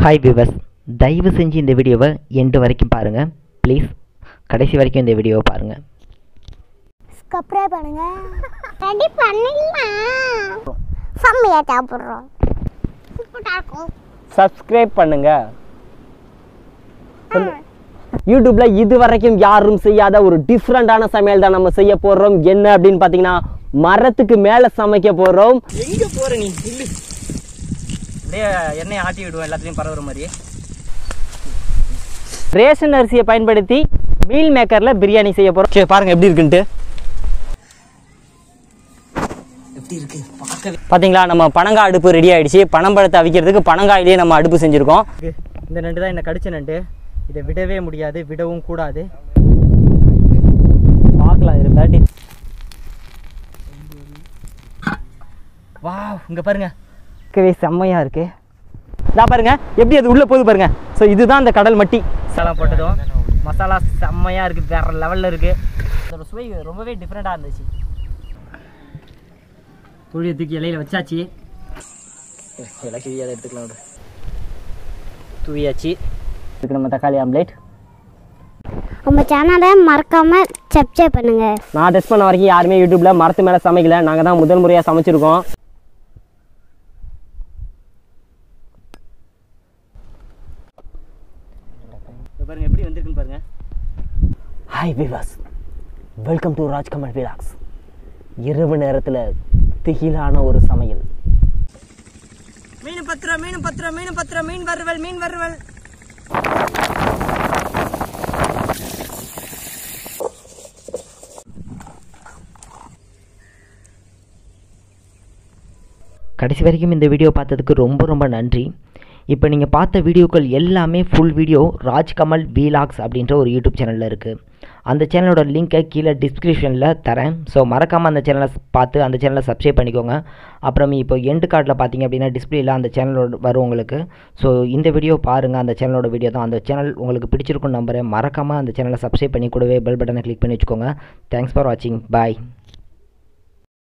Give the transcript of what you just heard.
Hi விவஸ் தயவு செஞ்சு இந்த வீடியோவை எண்டு வரைக்கும் பாருங்கள் ப்ளீஸ் கடைசி வரைக்கும் இந்த வீடியோவை பாருங்கள் சப்ஸ்கிரைப் பண்ணுங்க ரெடி பண்ணிடலாம் செம்மையா சாப்பிட்றோம் சூப்பராக இருக்கும் சப்ஸ்கிரைப் பண்ணுங்க சொல்லு. யூடியூப்ல இது வரைக்கும் யாரும் செய்யாத ஒரு டிஃப்ரெண்டான சமையல் தான் நம்ம செய்ய போறோம் என்ன அப்படின்னு பாத்தீங்கன்னா மரத்துக்கு மேல சமைக்க போறோம் எங்க போற நீ இல்லு அப்படியே எண்ணெய் ஆட்டி விடுவோம் எல்லாத்துலயும் பரவுற மாதிரி ரேஷன் அரிசியை பயன்படுத்தி மீல் மேக்கர்ல பிரியாணி செய்ய போறோம் சரி பாருங்க எப்படி இருக்குன்ட்டு பாத்தீங்களா நம்ம பனங்காய் அடுப்பு ரெடி ஆயிடுச்சு பனம்பழத்தை அவிக்கிறதுக்கு பனங்காயிலேயே நம்ம அடுப்பு செஞ்சுருக்கோம் இந்த நண்டு தான் என்ன கடிச்ச நண்டு இதை விடவே முடியாது விடவும் கூடாது பார்க்கலாம் இது தாட்டி வா இங்க பாருங்க இருக்கவே செம்மையா இருக்கு இதா பாருங்க எப்படி அது உள்ள போகுது பாருங்க ஸோ இதுதான் அந்த கடல் மட்டி மசாலா போட்டதும் மசாலா செம்மையா இருக்கு வேற லெவல்ல இருக்கு அதோட சுவை ரொம்பவே டிஃப்ரெண்டாக இருந்துச்சு கோழியை தூக்கி இலையில வச்சாச்சு எல்லாம் கிழியாத எடுத்துக்கலாம் விடு. தூவியாச்சு இதுக்கு நம்ம தக்காளி ஆம்லேட் நம்ம சேனலை மறக்காம சப்ஸ்கிரைப் பண்ணுங்க நான் டெஸ்ட் பண்ண வரைக்கும் யாருமே யூடியூப்ல மரத்து மேலே சமைக்கல நாங்கள் தான் முதல் முறையாக சமைச்சிருக்கோம் பாருங்க எப்படி வந்திருக்குன்னு பாருங்க ஹாய் விவாஸ் வெல்கம் டு ராஜ்கமல் விலாக்ஸ் இரவு நேரத்தில் திகிலான ஒரு சமையல் மீன் பத்திரம் மீன் பத்திரம் மீன் பத்திரம் மீன் வறுவல் மீன் வறுவல் கடைசி வரைக்கும் இந்த வீடியோ பார்த்ததுக்கு ரொம்ப ரொம்ப நன்றி இப்போ நீங்கள் பார்த்த வீடியோக்கள் எல்லாமே ஃபுல் வீடியோ ராஜ்கமல் வீலாக்ஸ் அப்படின்ற ஒரு யூடியூப் சேனலில் இருக்குது அந்த சேனலோட லிங்க்கை கீழே டிஸ்கிரிப்ஷனில் தரேன் ஸோ மறக்காமல் அந்த சேனலை பார்த்து அந்த சேனலை சப்ஸ்கிரைப் பண்ணிக்கோங்க அப்புறம் இப்போ எண்டு கார்டில் பார்த்தீங்க அப்படின்னா டிஸ்பிளேல அந்த சேனலோட வரும் உங்களுக்கு ஸோ இந்த வீடியோ பாருங்கள் அந்த சேனலோட வீடியோ தான் அந்த சேனல் உங்களுக்கு பிடிச்சிருக்கும் நம்புறேன் மறக்காமல் அந்த சேனலை சப்ஸ்கிரைப் பண்ணி கூடவே பெல் பட்டனை கிளிக் பண்ணி வச்சுக்கோங்க தேங்க்ஸ் ஃபார் வாட்சிங் பாய்